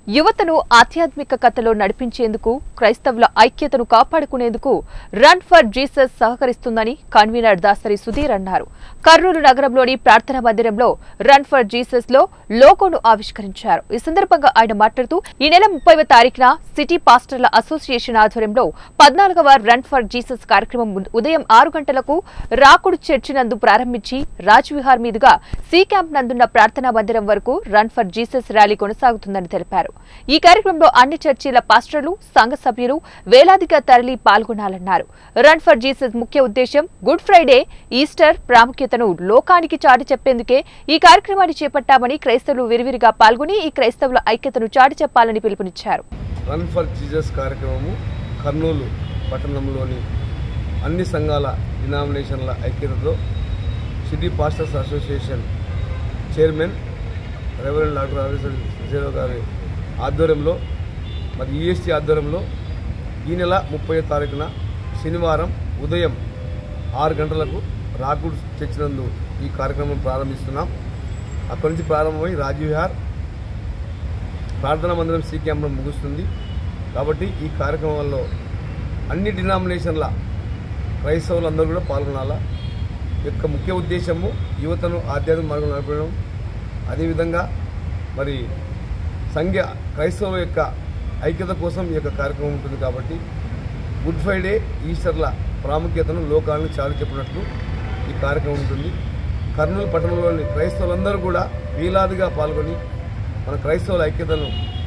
యువతను ఆధ్యాత్మిక కథలో నడిపించేందుకు క్రైస్తవుల ఐక్యతను కాపాడుకునేందుకు రన్ ఫర్ జీసస్ సహకరిస్తుందని కన్వీనర్ దాసరి సుధీర్ అన్నారు కర్నూలు నగరంలోని ప్రార్థనా మందిరంలో రన్ ఫర్ జీసస్ లో లోగోను ఆవిష్కరించారు ఈ సందర్భంగా ఆయన మాట్లాడుతూ ఈ నెల ముప్పైవ తారీఖున సిటీ పాస్టర్ల అసోసియేషన్ ఆధ్వర్యంలో పద్నాలుగవ రన్ ఫర్ జీసస్ కార్యక్రమం ఉదయం ఆరు గంటలకు రాకుడు చర్చి నందు ప్రారంభించి రాజ్ విహార్ మీదుగా సి క్యాంప్ నందున్న ప్రార్థనా మందిరం వరకు రన్ ఫర్ జీసస్ ర్యాలీ కొనసాగుతుందని తెలిపారు ఈ కార్యక్రమంలో అన్ని చర్చిల పాస్టర్లు సంఘ సభ్యులు వేలాదిగా తరలి పాల్గొనాలన్నారు రన్ ఫర్ జీసస్ ముఖ్య ఉద్దేశం గుడ్ ఫ్రైడే ఈస్టర్ ప్రాముఖ్యతను లోకానికి చాటి చెప్పేందుకే ఈ కార్యక్రమాన్ని చేపట్టామని క్రైస్తవులు విరివిరిగా పాల్గొని ఈ క్రైస్తవుల ఐక్యతను చాటి చెప్పాలని పిలుపునిచ్చారు రన్ ఫర్ జీసస్ కార్యక్రమము కర్నూలు పట్టణంలోని అన్ని సంఘాల డినామినేషన్ల ఐక్యతతో city pastors association chairman reverend doctor Rajeshwara Srirao గారి ఆధ్వర్యంలో మరి ఈఎస్టీ ఆధ్వర్యంలో ఈ నెల ముప్పై తారీఖున శనివారం ఉదయం ఆరు గంటలకు రాకుడ్ చర్చినందు ఈ కార్యక్రమం ప్రారంభిస్తున్నాం అక్కడి నుంచి ప్రారంభమై రాజీవిహార్ ప్రార్థనా మందిరం సి క్యాంప్లో ముగుస్తుంది కాబట్టి ఈ కార్యక్రమంలో అన్ని డినామినేషన్ల క్రైస్తవులందరూ కూడా పాల్గొనాలా ఈ యొక్క ముఖ్య ఉద్దేశము యువతను ఆధ్యాత్మిక మార్గం నడపడం అదేవిధంగా మరి సంఘ క్రైస్తవుల యొక్క ఐక్యత కోసం ఈ యొక్క కార్యక్రమం ఉంటుంది కాబట్టి గుడ్ ఫ్రైడే ఈస్టర్ల ప్రాముఖ్యతను లోకాలను చాలు చెప్పినట్లు ఈ కార్యక్రమం ఉంటుంది కర్నూలు పట్టణంలోని క్రైస్తవులందరూ కూడా వీలాదిగా పాల్గొని మన క్రైస్తవుల ఐక్యతను